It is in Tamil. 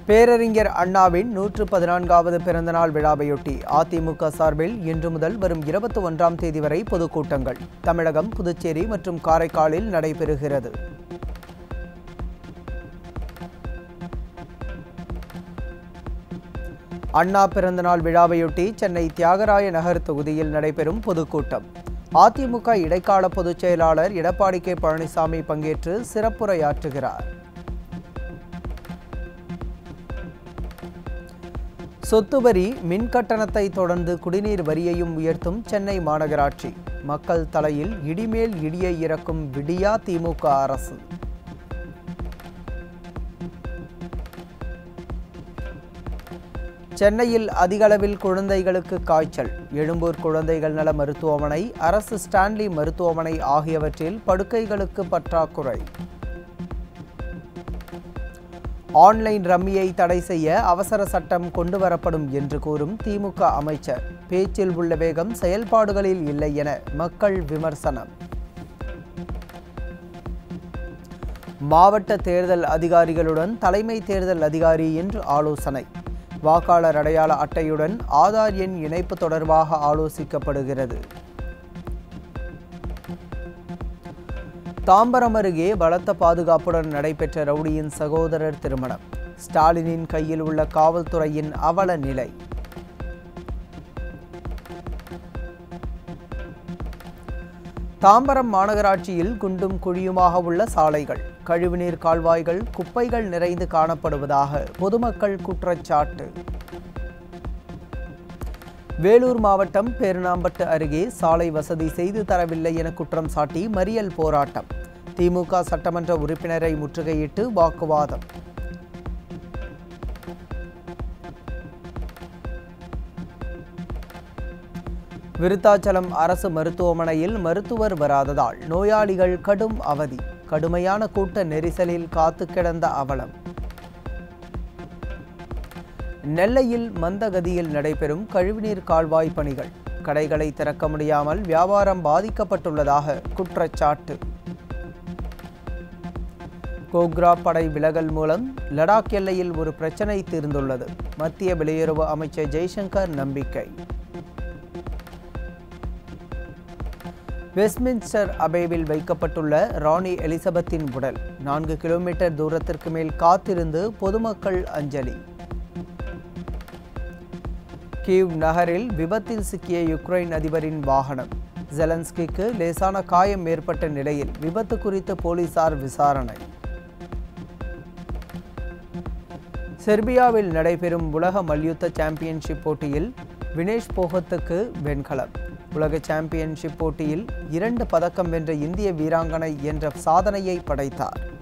பேரறிஞர் அண்ணாவின் நூற்று பதினான்காவது பிறந்தநாள் விழாவையொட்டி அதிமுக சார்பில் இன்று முதல் வரும் இருபத்தி ஒன்றாம் தேதி வரை பொதுக்கூட்டங்கள் தமிழகம் புதுச்சேரி மற்றும் காரைக்காலில் நடைபெறுகிறது அண்ணா பிறந்தநாள் விழாவையொட்டி சென்னை தியாகராய நகர் தொகுதியில் நடைபெறும் பொதுக்கூட்டம் அதிமுக இடைக்கால பொதுச் செயலாளர் எடப்பாடி கே பழனிசாமி பங்கேற்று சிறப்புரையாற்றுகிறார் சொத்து வரி மின் கட்டணத்தை தொடர்ந்து குடிநீர் வரியையும் உயர்த்தும் சென்னை மாநகராட்சி மக்கள் தலையில் இடிமேல் இடியை இறக்கும் விடியா திமுக அரசு சென்னையில் அதிகளவில் குழந்தைகளுக்கு காய்ச்சல் எழும்பூர் குழந்தைகள் நல மருத்துவமனை அரசு ஸ்டான்லி மருத்துவமனை ஆகியவற்றில் படுக்கைகளுக்கு பற்றாக்குறை ஆன்லைன் ரம்மியை தடை செய்ய அவசர சட்டம் கொண்டுவரப்படும் என்று கூறும் திமுக அமைச்சர் பேச்சில் உள்ள வேகம் செயல்பாடுகளில் இல்லை என மக்கள் விமர்சனம் மாவட்ட தேர்தல் அதிகாரிகளுடன் தலைமை தேர்தல் அதிகாரி இன்று ஆலோசனை வாக்காளர் அடையாள அட்டையுடன் ஆதார் எண் இணைப்பு தொடர்பாக ஆலோசிக்கப்படுகிறது தாம்பரம் அருகே பலத்த பாதுகாப்புடன் நடைபெற்ற ரவுடியின் சகோதரர் திருமணம் ஸ்டாலினின் கையில் உள்ள காவல்துறையின் அவல நிலை தாம்பரம் மாநகராட்சியில் குண்டும் குழியுமாக உள்ள சாலைகள் கழிவுநீர் கால்வாய்கள் குப்பைகள் நிறைந்து காணப்படுவதாக பொதுமக்கள் குற்றச்சாட்டு வேலூர் மாவட்டம் பேரணாம்பட்டு அருகே சாலை வசதி செய்து தரவில்லை என குற்றம் சாட்டி மறியல் போராட்டம் திமுக சட்டமன்ற உறுப்பினரை முற்றுகையிட்டு வாக்குவாதம் விருத்தாச்சலம் அரசு மருத்துவமனையில் மருத்துவர் வராததால் நோயாளிகள் கடும் அவதி கடுமையான கூட்ட நெரிசலில் காத்து கிடந்த அவலம் நெல்லையில் மந்தகதியில் நடைபெறும் கழிவுநீர் கால்வாய் பணிகள் கடைகளை திறக்க முடியாமல் வியாபாரம் பாதிக்கப்பட்டுள்ளதாக குற்றச்சாட்டு கோக்ரா படை விலகல் மூலம் லடாக் எல்லையில் ஒரு பிரச்சனை தீர்ந்துள்ளது மத்திய வெளியுறவு அமைச்சர் ஜெய்சங்கர் நம்பிக்கை வெஸ்ட்மின்ஸ்டர் அபேவில் வைக்கப்பட்டுள்ள ராணி எலிசபெத்தின் உடல் நான்கு கிலோமீட்டர் தூரத்திற்கு மேல் காத்திருந்து பொதுமக்கள் அஞ்சலி கீவ் நகரில் விபத்தில் சிக்கிய யுக்ரைன் அதிபரின் வாகனம் ஜெலன்ஸ்கிக்கு லேசான காயம் ஏற்பட்ட நிலையில் விபத்து குறித்து போலீசார் விசாரணை செர்பியாவில் நடைபெறும் உலக மல்யுத்த சாம்பியன்ஷிப் போட்டியில் வினேஷ் போகத்துக்கு வெண்கலம் உலக சாம்பியன்ஷிப் போட்டியில் இரண்டு பதக்கம் வென்ற இந்திய வீராங்கனை என்ற சாதனையை படைத்தார்